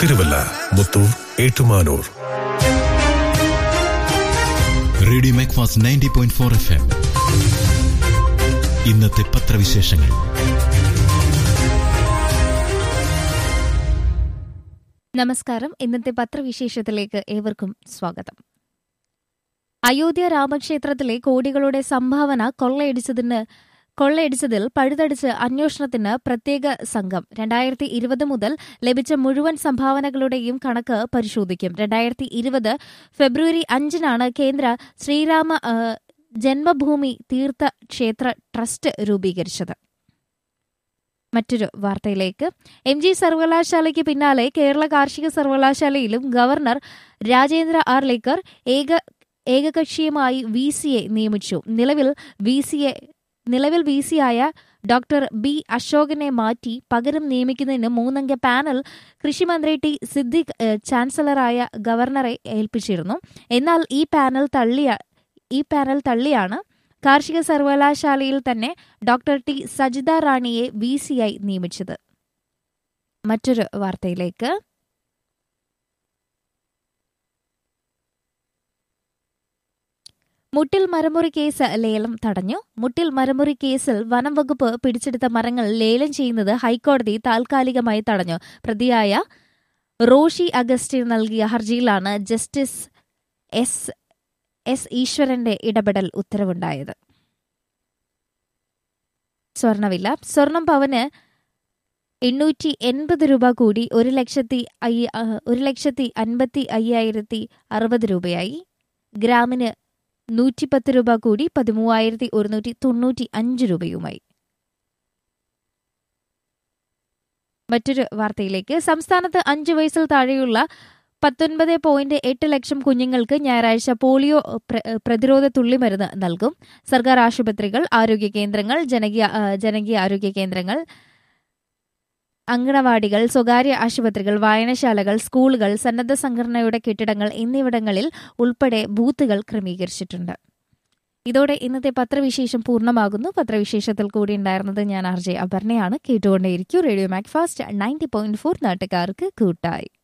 Thiruvalla Muthoor Ettumanoor radio Macfast ninety point four F M ഇന്നത്തെ പത്രവിശേഷങ്ങൾ നമസ്കാരം ഇന്നത്തെ പത്രവിശേഷത്തിലേക്ക് ഏവർക്കും സ്വാഗതം അയോധ്യ രാമക്ഷേത്രത്തിലെ കോടികളുടെ സംഭാവന കൊള്ളയടിച്ചതിന് കൊള്ളയടിച്ചതിൽ പഴുതടിച്ച് അന്വേഷണത്തിന് പ്രത്യേക സംഘം രണ്ടായിരത്തി ഇരുപത് മുതൽ ലഭിച്ച മുഴുവൻ സംഭാവനകളുടെയും കണക്ക് പരിശോധിക്കും രണ്ടായിരത്തി ഇരുപത് ഫെബ്രുവരി അഞ്ചിനാണ് കേന്ദ്ര ശ്രീരാമ ആ, ജന്മഭൂമി തീർത്ഥ ക്ഷേത്ര ട്രസ്റ്റ് രൂപീകരിച്ചത് മറ്റൊരു വാർത്തയിലേക്ക് എം ജി സർവകലാശാലയ്ക്ക് പിന്നാലെ കേരള കാർഷിക സർവകലാശാലയിലും ഗവർണർ രാജേന്ദ്ര ആർ ലേക്കർ ഏക ഏകകക്ഷിയുമായി വി സിയെ നിയമിച്ചു നിലവിൽ വി സിയെ നിലവിൽ വി സിയായ ഡോക്ടർ ബി അശോകനെ മാറ്റി പകരം നിയമിക്കുന്നതിന് മൂന്നംഗ പാനൽ കൃഷിമന്ത്രി ടി സിദ്ദിഖ് ഏഹ്, ചാൻസലറായ ഗവർണറെ ഏൽപ്പിച്ചിരുന്നു എന്നാൽ ഈ പാനൽ തള്ളിയ ഈ പാനൽ തള്ളിയാണ് കാർഷിക സർവകലാശാലയിൽ തന്നെ ഡോക്ടർ ടി സജിത റാണിയെ വി സിയായി നിയമിച്ചത് മറ്റൊരു വാർത്തയിലേക്ക് മുട്ടിൽ മരമുറി കേസ് ലേലം തടഞ്ഞു മുട്ടിൽ മരമുറി കേസിൽ വനം വകുപ്പ് പിടിച്ചെടുത്ത മരങ്ങൾ ലേലം ചെയ്യുന്നത് ഹൈക്കോടതി താൽക്കാലികമായി തടഞ്ഞു പ്രതിയായ റോഷി അഗസ്റ്റിൻ നൽകിയ ഹർജിയിലാണ് ജസ്റ്റിസ് എസ് എസ് ഈശ്വരന്റെ ഇടപെടൽ ഉത്തരവുണ്ടായത് സ്വർണവില സ്വർണം പവന് എണ്ണൂറ്റി എൺപത് രൂപ കൂടി ഒരു ലക്ഷത്തി അയ്യ- ആ, ഒരു ലക്ഷത്തി അൻപത്തി അയ്യായിരത്തി അറുപത് രൂപയായി ഗ്രാമിന് നൂറ്റിപ്പത്ത് രൂപ കൂടി പതിമൂവായിരത്തി ഒരുന്നൂറ്റി തൊണ്ണൂറ്റി അഞ്ച് രൂപയുമായി മറ്റൊരു വാർത്തയിലേക്ക് സംസ്ഥാനത്ത് അഞ്ച് വയസ്സിൽ താഴെയുള്ള പത്തൊൻപത് പോയിന്റ് എട്ട് ലക്ഷം കുഞ്ഞുങ്ങൾക്ക് ഞായറാഴ്ച പോളിയോ പ്ര- പ്രതിരോധ തുള്ളിമരുന്ന് നൽകും സർക്കാർ ആശുപത്രികൾ ആരോഗ്യ കേന്ദ്രങ്ങൾ ജനകീയ ആ, ജനകീയ ആരോഗ്യ കേന്ദ്രങ്ങൾ അങ്കണവാടികൾ സ്വകാര്യ ആശുപത്രികൾ വായനശാലകൾ സ്കൂളുകൾ സന്നദ്ധ സംഘടനയുടെ കെട്ടിടങ്ങൾ എന്നിവിടങ്ങളിൽ ഉൾപ്പെടെ ബൂത്തുകൾ ക്രമീകരിച്ചിട്ടുണ്ട് ഇതോടെ ഇന്നത്തെ പത്രവിശേഷം പൂർണ്ണമാകുന്നു പത്രവിശേഷത്തിൽ കൂടി ഉണ്ടായിരുന്നത് ഞാൻ ആർ ജെ അപർണയാണ് കേട്ടുകൊണ്ടേയിരിക്കും radio Macfast ninety point four നാട്ടുകാർക്ക് കൂട്ടായി